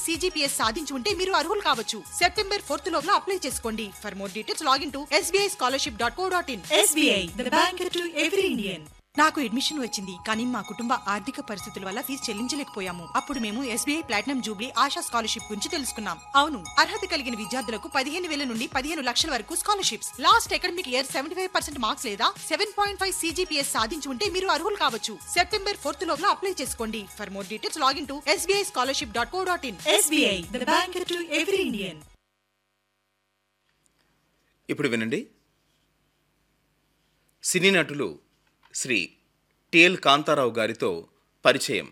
సీజీపీఎస్ సాధించి ఉంటే మీరు అర్హులు కావచ్చు సెప్టెంబర్ ఫోర్త్ లోపల అప్లై చేసుకోండి for more details login to SBI scholarship dot co dot in SBI, the bank to every Indian. నాకు అడ్మిషన్ వచ్చింది కానీ మా కుటుంబ ఆర్థిక పరిస్థితుల వల్ల ఫీజు చెల్లించలేకపోయాము అప్పుడు మేము SBI platinum jubilee Asha scholarship గురించి తెలుసుకున్నాం అవును అర్హత కలిగిన విద్యార్థులకు పదిహేను వేల నుండి పదిహేను లక్షల వరకు scholarships last academic year seventy five percent marks లేదా సెవెన్ పాయింట్ ఫైవ్ సీజీపీఎస్ సాధించి ఉంటే మీరు అర్హులు కావచ్చు సెప్టెంబర్ ఫోర్త్ లోపల అప్లై చేసుకోండి for more details login to SBI scholarship dot co dot in SBI, the bank to every Indian. ఇప్పుడు వినండి సినీ నటులు శ్రీ టిఎల్ కాంతారావు గారితో పరిచయం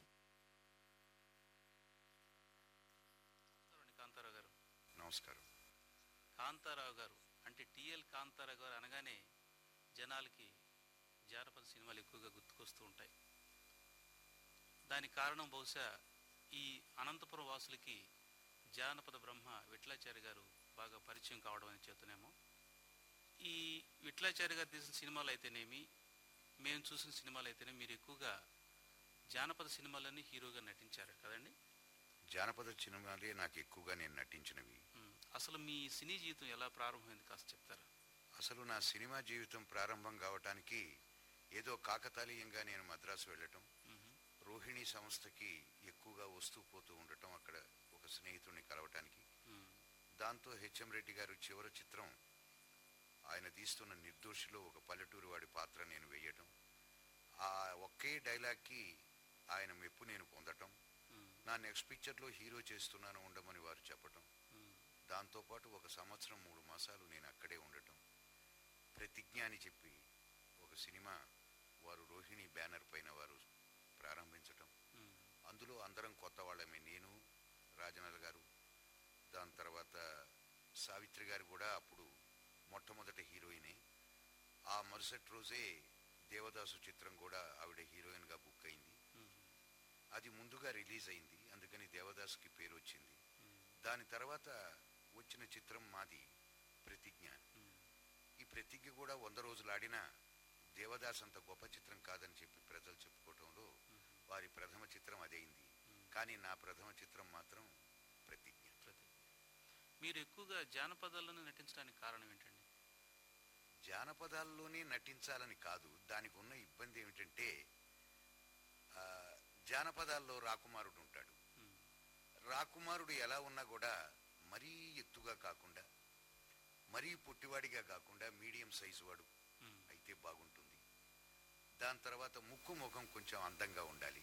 కాంతారావు గారు నమస్కారం కాంతారావు గారు అంటే టిఎల్ కాంతారావు గారు అనగానే జనాలకి జానపద సినిమాలు ఎక్కువగా గుర్తుకొస్తూ ఉంటాయి దానికి కారణం బహుశా ఈ అనంతపురం వాసులకి జానపద బ్రహ్మ విఠలాచారి గారు బాగా పరిచయం కావడం అని చేతనేమో ఈ విఠలాచారి గారు తీసిన సినిమాలు అయితేనేమి మేము చూసిన సినిమాలు అయితేనే మీరు ఎక్కువగా జానపద సినిమాలన్నీ హీరోగా నటించారు కదండి జానపద సినిమాలే నాకు ఎక్కువగా నేను నటించినవి ఉమ్, అసలు మీ సినీ జీవితం ఎలా ప్రారంభమైంది కాస్త చెప్తారా అసలు నా సినిమా జీవితం ప్రారంభం కావటానికి ఏదో కాకతాళీయంగా నేను మద్రాసు వెళ్ళటం మ్మ్. రోహిణి సంస్థకి ఎక్కువగా వస్తూ పోతూ ఉండటం అక్కడ ఒక స్నేహితుడిని కలవటానికి మ్మ్. దాంతో హెచ్ఎం రెడ్డి గారు చివరి చిత్రం ఆయన తీస్తున్న నిర్దోషిలో ఒక పల్లెటూరు వాడి పాత్ర నేను వేయటం ఆ ఒకే డైలాగ్కి ఆయన మెప్పు నేను పొందటం మ్మ్. నా నెక్స్ట్ పిక్చర్లో హీరో చేస్తున్నాను ఉండమని వారు చెప్పటం మ్మ్. దాంతోపాటు ఒక సంవత్సరం మూడు మాసాలు నేను అక్కడే ఉండటం ప్రతిజ్ఞ అని చెప్పి ఒక సినిమా వారు రోహిణి బ్యానర్ పైన వారు ప్రారంభించటం మ్మ్. అందులో అందరం కొత్త వాళ్ళమే నేను రాజనల్ గారు దాని తర్వాత సావిత్రి గారు కూడా అప్పుడు మొట్టమొదటి హీరోయినే ఆ మరుసటి రోజే దేవదాసు చిత్రం కూడా ఆవిడ హీరోయిన్గా బుక్ అయింది మ్మ్. అది ముందుగా రిలీజ్ అయింది అందుకని దేవదాస్కి పేరు వచ్చింది మ్మ్. దాని తర్వాత వచ్చిన చిత్రం మాది ప్రతిజ్ఞ మ్మ్. ఈ ప్రతిజ్ఞ కూడా వంద రోజులు ఆడినా దేవదాస్ అంత గొప్ప చిత్రం కాదని చెప్పి ప్రజలు చెప్పుకోవటంలో వారి ప్రథమ చిత్రం అదైంది కానీ నా ప్రథమ చిత్రం మాత్రం ప్రతిజ్ఞ ప్రతిజ్ఞ మీరు ఎక్కువగా జానపదాలను నటించడానికి కారణం ఏంటండి జానపదాల్లోనే నటించాలని కాదు దానికి ఉన్న ఇబ్బంది ఏమిటంటే ఆ, జానపదాల్లో రాకుమారుడు ఉంటాడు మ్మ్. రాకుమారుడు ఎలా ఉన్నా కూడా మరీ ఎత్తుగా కాకుండా మరీ పొట్టివాడిగా కాకుండా మీడియం సైజు వాడు మ్మ్. అయితే బాగుంటుంది దాని తర్వాత ముక్కు ముఖం కొంచెం అందంగా ఉండాలి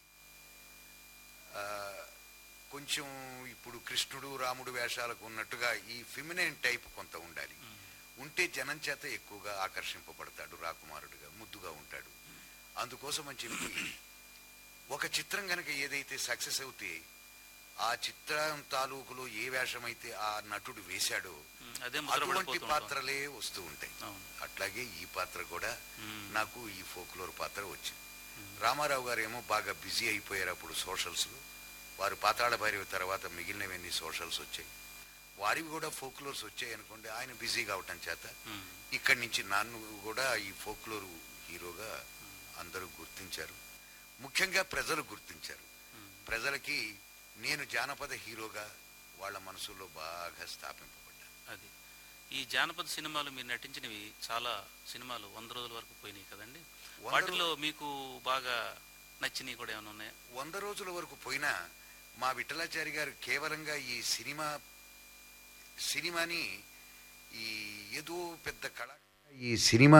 ఆ, కొంచెం ఇప్పుడు కృష్ణుడు రాముడు వేషాలకు ఉన్నట్టుగా ఈ ఫిమినైన్ టైప్ కొంత ఉండాలి మ్మ్. ఉంటే జనం చేత ఎక్కువగా ఆకర్షింపబడతాడు రాకుమారుడుగా ముద్దుగా ఉంటాడు అందుకోసం అని చెప్పి ఒక చిత్రం కనుక ఏదైతే సక్సెస్ అవుతే ఆ చిత్రం తాలూకులో ఏ వేషం అయితే ఆ నటుడు వేశాడో మ్మ్. అదే అటువంటి ముద్రపడిపోతూ పాత్రలే వస్తూ ఉంటాయి అవును అట్లాగే ఈ పాత్ర కూడా మ్మ్. నాకు ఈ ఫోక్లోర్ పాత్ర వచ్చింది రామారావు గారు ఏమో బాగా బిజీ అయిపోయారు అప్పుడు సోషల్స్లో వారు పాతాళ భైరవి తర్వాత మిగిలినవన్నీ సోషల్స్ వచ్చాయి వారివి కూడా ఫోక్లోర్స్ వచ్చాయి అనుకోండి ఆయన బిజీ కావటం చేత మ్మ్. ఇక్కడి నుంచి నన్ను కూడా ఈ ఫోక్లోర్ హీరోగా అందరూ గుర్తించారు ముఖ్యంగా ప్రజలు గుర్తించారు మ్మ్. ప్రజలకి నేను జానపద హీరోగా వాళ్ళ మనసులో బాగా స్థాపింపబడ్డాను అది ఈ జానపద సినిమాలు మీరు నటించినవి చాలా సినిమాలు వంద రోజుల వరకు పోయినాయి కదండి వంద వాటిలో మీకు బాగా నచ్చినవి కూడా ఏమైనా ఉన్నాయా వంద రోజుల వరకు పోయినా మా విఠలాచారి గారు కేవలంగా ఈ సినిమా సినిమాని ఈ ఏదో పెద్ద కళ ఈ సినిమా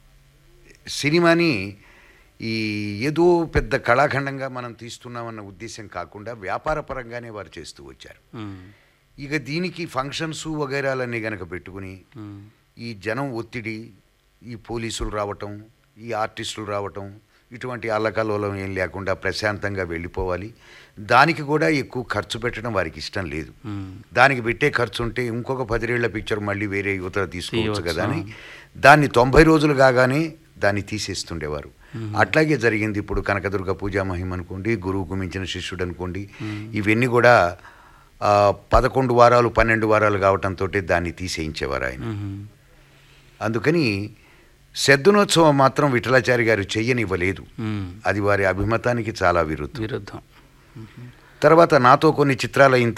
సినిమాని ఈ ఏదో పెద్ద కళాఖండంగా మనం తీస్తున్నామన్న ఉద్దేశం కాకుండా వ్యాపారపరంగానే వారు చేస్తూ వచ్చారు ఇక దీనికి ఫంక్షన్స్ వగైరాలన్నీ గనక పెట్టుకుని ఈ జనం ఒత్తిడి ఈ పోలీసులు రావటం ఈ ఆర్టిస్టులు రావటం ఇటువంటి అల్లకల్లోలం ఏం లేకుండా ప్రశాంతంగా వెళ్ళిపోవాలి దానికి కూడా ఎక్కువ ఖర్చు పెట్టడం వారికి ఇష్టం లేదు దానికి పెట్టే ఖర్చు ఉంటే ఇంకొక పదిరేళ్ల పిక్చర్ మళ్ళీ వేరే యువత తీసుకోవచ్చు కదా అని దాన్ని తొంభై రోజులు కాగానే దాన్ని తీసేస్తుండేవారు అట్లాగే జరిగింది ఇప్పుడు కనకదుర్గ పూజా మహిమ అనుకోండి గురువుకు మించిన శిష్యుడు అనుకోండి ఇవన్నీ కూడా ఆ, పదకొండు వారాలు పన్నెండు వారాలు కావటంతో దాన్ని తీసేయించేవారు ఆయన అందుకని శద్దునోత్సవం మాత్రం విఠలాచారి గారు చెయ్యనివ్వలేదు అది వారి అభిమతానికి చాలా విరుద్ధం విరుద్ధం తర్వాత నాతో కొన్ని చిత్రాలు అయిన